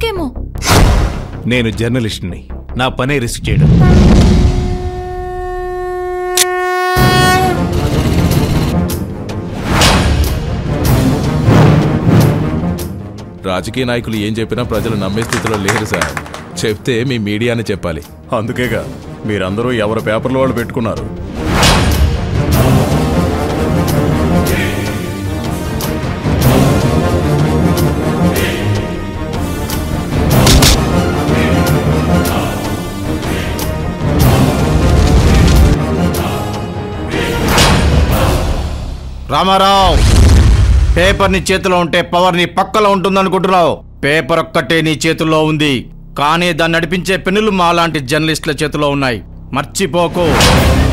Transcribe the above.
risk ఏమో నేను జర్నలిస్ట్ని నా పనే రిస్క్ చేయడం రాజకీయ నాయకులు ఏం చెప్పినా ప్రజలు నమ్మే స్థితిలో లేరు సార్ చెప్తే మీ మీడియానే చెప్పాలి అందుకేగా మీరందరూ ఎవరి పేపర్లు వాళ్ళు పెట్టుకున్నారు రామారావు పేపర్ నీ చేతిలో ఉంటే పవర్ నీ పక్కలో ఉంటుందనుకుంటున్నావు పేపర్ ఒక్కటే నీ చేతుల్లో ఉంది కానీ దాన్ని నడిపించే పెన్నులు మా లాంటి జర్నలిస్టుల చేతిలో ఉన్నాయి మర్చిపోకు